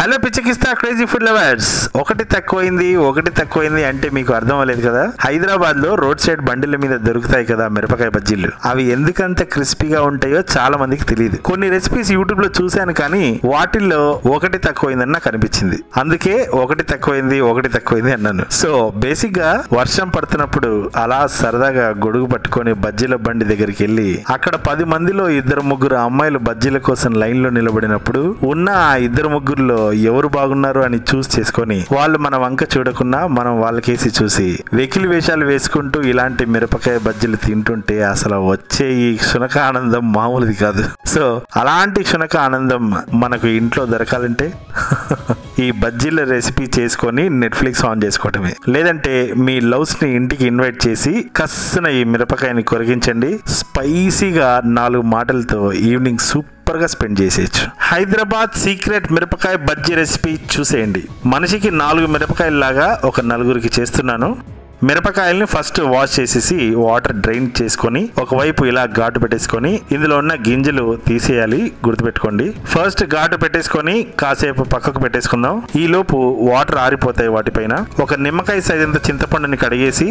hello పిచ్చకిస్తా crazy food lovers ఒకటి తక్కువైంది ఒకటి తక్కువైంది అంటే మీకు అర్థం అవ్వలేదు కదా హైదరాబాద్ లో రోడ్ సైడ్ బండిల మీద దొరుకుతాయి కదా మిరపకాయ బజ్జీలు అవి ఎందుకంత క్రిస్పీగా ఉంటాయో చాలా మందికి తెలియదు కొన్ని రెసిపీస్ యూట్యూబ్ లో చూశాను కానీ వాటిల్లో ఒకటి తక్కువైందని నాకు అనిపించింది అందుకే ఒకటి తక్కువైంది ఒకటి తక్కువైంది అన్నాను సో బేసిక్ గా వర్షం పడుతున్నప్పుడు అలా సరదాగా గొడుగు పట్టుకొని బజ్జీల బండి దగ్గరికి వెళ్ళి అక్కడ పది మందిలో ఇద్దరు ముగ్గురు అమ్మాయిలు బజ్జీల కోసం లైన్ లో నిలబడినప్పుడు ఉన్న ఆ ఇద్దరు ముగ్గురులో ఎవరు బాగున్నారు అని చూస్ చేసుకొని వాళ్ళు మన వంక చూడకుండా మనం వాళ్ళకేసి చూసి వెకిలి వేషాలు వేసుకుంటూ ఇలాంటి మిరపకాయ బజ్జీలు తింటుంటే అసలు వచ్చే ఈ శునక ఆనందం మామూలుది కాదు సో అలాంటి శునక ఆనందం మనకు ఇంట్లో దొరకాలంటే ఈ బజ్జీల రెసిపీ చేసుకొని నెట్ఫ్లిక్స్ ఆన్ చేసుకోవటమే లేదంటే మీ లవ్స్ ని ఇంటికి ఇన్వైట్ చేసి కస్సున ఈ మిరపకాయని కొరిగించండి స్పైసీగా నాలుగు మాటలతో ఈవినింగ్ సూపర్ గా స్పెండ్ చేసేయచ్చు హైదరాబాద్ సీక్రెట్ మిరపకాయ బజ్జీ రెసిపీ చూసేయండి మనిషికి నాలుగు మిరపకాయల్లాగా ఒక నలుగురికి చేస్తున్నాను మిరపకాయల్ని ఫస్ట్ వాష్ చేసేసి వాటర్ డ్రైన్ చేసుకొని ఒకవైపు ఇలా ఘాటు పెట్టేసుకొని ఇందులో ఉన్న గింజలు తీసేయాలి గుర్తుపెట్టుకోండి ఫస్ట్ ఘాటు పెట్టేసుకొని కాసేపు పక్కకు పెట్టేసుకుందాం ఈ లోపు వాటర్ ఆరిపోతాయి వాటిపైన ఒక నిమ్మకాయ సైజంత చింతపండుని కడిగేసి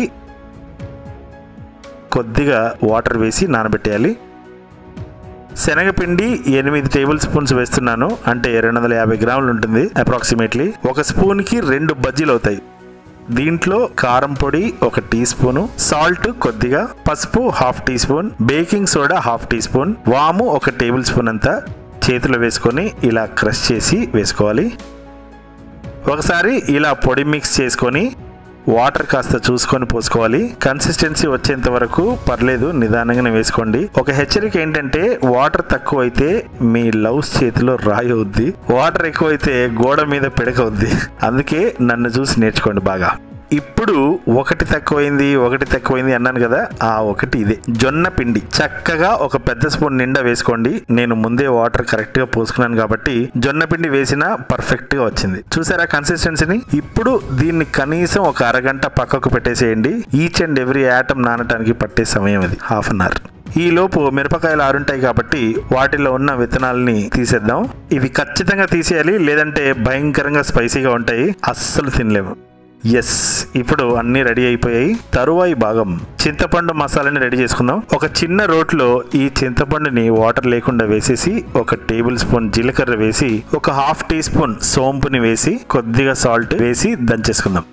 కొద్దిగా వాటర్ వేసి నానబెట్టేయాలి శనగపిండి ఎనిమిది టేబుల్ స్పూన్స్ వేస్తున్నాను అంటే రెండు వందల యాభై గ్రాములు ఉంటుంది అప్రాక్సిమేట్లీ ఒక స్పూన్ కి రెండు బజ్జీలు అవుతాయి దీంట్లో కారం పొడి ఒక టీ స్పూను సాల్ట్ కొద్దిగా పసుపు half teaspoon baking soda half teaspoon వాము ఒక టేబుల్ స్పూన్ అంతా చేతిలో వేసుకొని ఇలా క్రష్ చేసి వేసుకోవాలి ఒకసారి ఇలా పొడి మిక్స్ చేసుకొని వాటర్ కాస్త చూసుకొని పోసుకోవాలి కన్సిస్టెన్సీ వచ్చేంత వరకు పర్లేదు నిదానంగానే వేసుకోండి ఒక హెచ్చరిక ఏంటంటే వాటర్ తక్కువ అయితే మీ లవ్స్ చేతిలో రాయి అవుద్ది వాటర్ ఎక్కువైతే గోడ మీద పిడకవుద్ది అందుకే నన్ను చూసి నేర్చుకోండి బాగా ఇప్పుడు ఒకటి తక్కువైంది ఒకటి తక్కువైంది అన్నాను కదా ఆ ఒకటి ఇదే జొన్న పిండి చక్కగా ఒక పెద్ద స్పూన్ నిండా వేసుకోండి నేను ముందే వాటర్ కరెక్ట్ గా పోసుకున్నాను కాబట్టి జొన్న పిండి వేసినా పర్ఫెక్ట్ గా వచ్చింది చూసారా కన్సిస్టెన్సీని ఇప్పుడు దీన్ని కనీసం ఒక అరగంట పక్కకు పెట్టేసేయండి ఈచ్ అండ్ ఎవ్రీ యాటమ్ నానటానికి పట్టే సమయం అది హాఫ్ అన్ అవర్ ఈ లోపు మిరపకాయలు ఆరుంటాయి కాబట్టి వాటిలో ఉన్న విత్తనాలని తీసేద్దాం ఇవి ఖచ్చితంగా తీసేయాలి లేదంటే భయంకరంగా స్పైసీగా ఉంటాయి అస్సలు తినలేము ఎస్ ఇప్పుడు అన్ని రెడీ అయిపోయాయి తరువాయి భాగం చింతపండు మసాలాని రెడీ చేసుకుందాం ఒక చిన్న రోట్లో ఈ చింతపండుని వాటర్ లేకుండా వేసేసి ఒక టేబుల్ స్పూన్ జీలకర్ర వేసి ఒక హాఫ్ టీ స్పూన్ సోంపుని వేసి కొద్దిగా సాల్ట్ వేసి దంచేసుకుందాం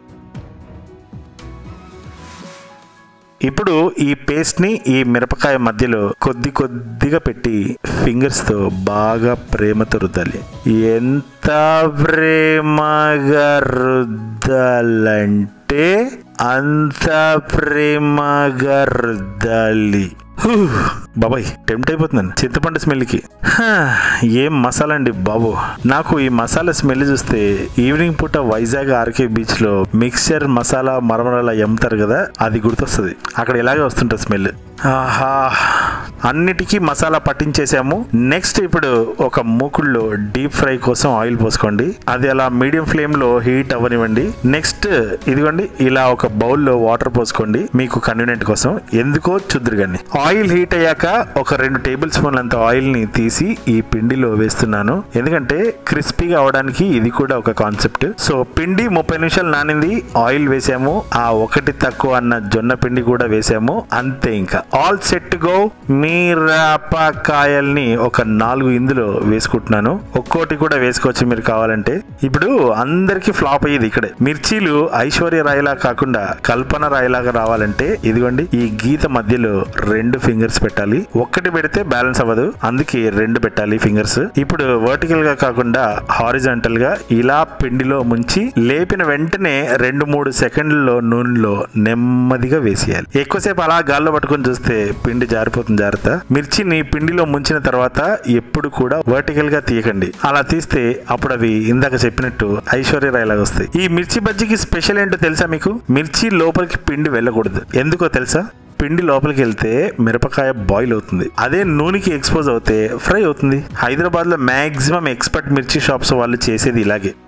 ఇప్పుడు ఈ పేస్ట్ ని ఈ మిరపకాయ మధ్యలో కొద్ది కొద్దిగా పెట్టి ఫింగర్స్ తో బాగా ప్రేమతో రుద్దాలి ఎంత ప్రేమగా రుద్దాలంటే అంత ప్రేమగా రుద్దాలి హూ, బాబాయ్ టెంప్ట్ అయిపోతున్నాను చింతపండు స్మెల్కి హా, ఏం మసాలా అండి బాబు నాకు ఈ మసాలా స్మెల్ చూస్తే ఈవినింగ్ పూట వైజాగ్ ఆర్కే బీచ్ లో మిక్చర్ మసాలా మరమరాల ఎమ్ముతారు కదా అది గుర్తొస్తుంది అక్కడ ఇలాగే వస్తుంటుంది స్మెల్ ఆహా అన్నిటికీ మసాలా పట్టించేసాము నెక్స్ట్ ఇప్పుడు ఒక మూకుల్లో డీప్ ఫ్రై కోసం ఆయిల్ పోసుకోండి అది అలా మీడియం ఫ్లేమ్ లో హీట్ అవ్వనివ్వండి నెక్స్ట్ ఇదిగోండి ఇలా ఒక బౌల్లో వాటర్ పోసుకోండి మీకు కన్వీనియంట్ కోసం ఎందుకో చుద్దురుగండి ఆయిల్ హీట్ అయ్యాక ఒక రెండు టేబుల్ స్పూన్ల అంత ఆయిల్ ని తీసి ఈ పిండిలో వేస్తున్నాను ఎందుకంటే క్రిస్పీగా అవడానికి ఇది కూడా ఒక కాన్సెప్ట్ సో పిండి ముప్పై నిమిషాలు నానింది ఆయిల్ వేసాము ఆ ఒకటి తక్కువ అన్న జొన్న పిండి కూడా వేసాము అంతే ఇంకా ఆల్ సెట్ గో మిరపకాయల్ని ఒక నాలుగు ఇందులో వేసుకుంటున్నాను ఒక్కోటి కూడా వేసుకోవచ్చు మీరు కావాలంటే ఇప్పుడు అందరికి ఫ్లాప్ అయ్యేది ఇక్కడే మిర్చీలు ఐశ్వర్య రాయలా కాకుండా కల్పన రాయలాగా రావాలంటే ఇదిగోండి ఈ గీత మధ్యలో రెండు ఫింగర్స్ పెట్టాలి ఒక్కటి పెడితే బ్యాలెన్స్ అవ్వదు అందుకే రెండు పెట్టాలి ఫింగర్స్ ఇప్పుడు వర్టికల్ గా కాకుండా హారిజాంటల్ గా ఇలా పిండిలో ముంచి లేపిన వెంటనే రెండు మూడు సెకండ్లలో నూనెలో నెమ్మదిగా వేసేయాలి ఎక్కువసేపు అలా గాల్లో పట్టుకొని చూస్తే పిండి జారిపోతుంది జాగ్రత్త మిర్చిని పిండిలో ముంచిన తర్వాత ఎప్పుడు కూడా వర్టికల్ గా తీయకండి అలా తీస్తే అప్పుడు అవి ఇందాక చెప్పినట్టు ఐశ్వర్య రాయ్ లాగా వస్తాయి ఈ మిర్చి బజ్జీకి స్పెషల్ ఏంటో తెలుసా మీకు మిర్చి లోపలికి పిండి వెళ్ళకూడదు ఎందుకో తెలుసా పిండి లోపలికి వెళ్తే మిరపకాయ బాయిల్ అవుతుంది అదే నూనెకి ఎక్స్పోజ్ అవుతే ఫ్రై అవుతుంది హైదరాబాద్ లో మాక్సిమం ఎక్స్పర్ట్ మిర్చి షాప్స్ వాళ్ళు చేసేది ఇలాగే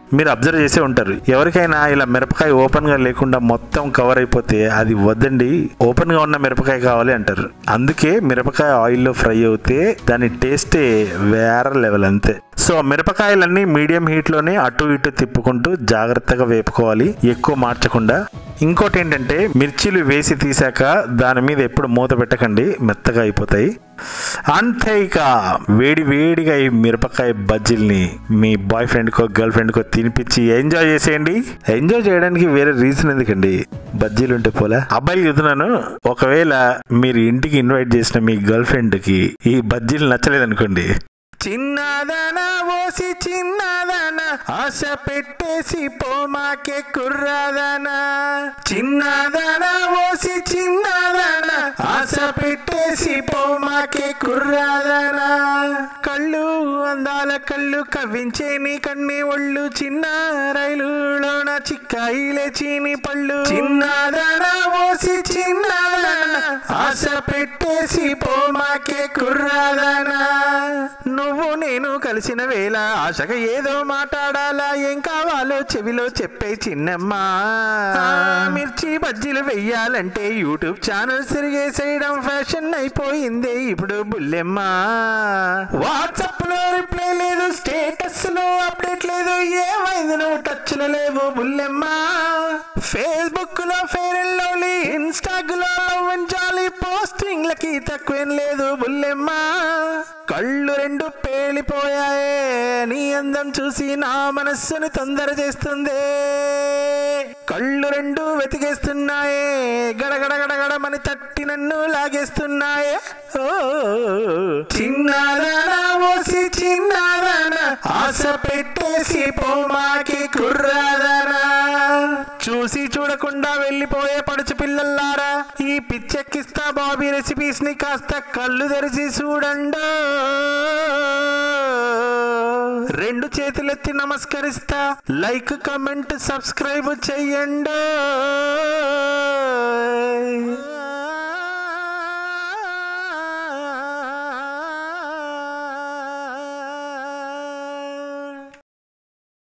మీరు అబ్జర్వ్ చేసే ఉంటారు ఎవరికైనా ఇలా మిరపకాయ ఓపెన్ గా లేకుండా మొత్తం కవర్ అయిపోతే అది వద్దండి ఓపెన్ గా ఉన్న మిరపకాయ కావాలి అంటారు అందుకే మిరపకాయ ఆయిల్లో ఫ్రై అవుతే దాని టేస్టే వేరే లెవెల్ అంతే సో మిరపకాయలన్నీ మీడియం హీట్ లోనే అటు ఇటు తిప్పుకుంటూ జాగ్రత్తగా వేపుకోవాలి ఎక్కువ మార్చకుండా ఇంకోటి ఏంటంటే మిర్చీలు వేసి తీసాక దాని మీద ఎప్పుడు మూత పెట్టకండి మెత్తగా అయిపోతాయి అంతే ఇక వేడి వేడిగా ఈ మిరపకాయ బజ్జీల్ని మీ బాయ్ ఫ్రెండ్ కో గర్ల్ ఫ్రెండ్ కో తినిపించి ఎంజాయ్ చేసేయండి ఎంజాయ్ చేయడానికి వేరే రీజన్ ఎందుకండి బజ్జీలు ఉంటే పోలా అబ్బాయిలు చెబుతున్నాను ఒకవేళ మీరు ఇంటికి ఇన్వైట్ చేసిన మీ గర్ల్ ఫ్రెండ్ కి ఈ బజ్జీలు నచ్చలేదనుకోండి చిన్నదనా ఓసి చిన్నదనా ఆశ పెట్టేసి పోమాకే కుర్రాదనా చిన్నదనా ఓసి చిన్నదనా ఆశ పెట్టేసి పోమాకే కుర్రాదనా కళ్ళు అందాల కళ్ళు కవ్వించే నీ కన్ని ఒళ్ళు చిన్న రైలులోన చిక్కాయి లేచిని పళ్ళు చిన్నదనా ఓసి చిన్నదనా ఆశ పెట్టేసి పోమాకే కుర్రాదనా నువ్వు నేను కలిసిన వేళ ఆశగా ఏదో మాట్లాడాలా ఏం కావాలో చెవిలో చెప్పే చిన్నమ్మా మిర్చి బజ్జీలు వెయ్యాలంటే యూట్యూబ్ ఛానల్ తిరిగేసేయడం ఫ్యాషన్ అయిపోయింది ఇప్పుడు బుల్లెమ్మా వాట్సాప్ లో రిప్లై లేదు స్టేటస్ లో అప్డేట్ లేదు ఏమైంది నువ్వు టచ్ లో లేవు బుల్లెమ్మా ఫేస్బుక్ లో ఫేర్ అండ్ లవ్లీ ఇన్స్టాగ్ లో లవ్ అండ్ జాలీ పోస్టింగ్లకి తక్కువేం లేదు బుల్లెమ్మా కళ్ళు రెండు పేలిపోయాయే నీ అందం చూసి నా మనస్సును తొందర చేస్తుంది కళ్ళు రెండు వెతికేస్తున్నాయే గడగడ గడగడమని తట్టి నన్ను లాగేస్తున్నాయే ఓ చిన్నారానా ఓసి చిన్నారానా ఆశ పెట్టేసి పోమాకి కుర్రాదానా చూసి చూడకుండా వెళ్ళిపోయే పడుచు పిల్లల్లారా ఈ పిచ్చెక్కిస్తా బాబీ రెసిపీస్ ని కాస్త కళ్ళు తెరిచి చూడండు రెండు చేతులెత్తి నమస్కరిస్తా లైక్ కమెంట్ సబ్స్క్రైబ్ చెయ్యండి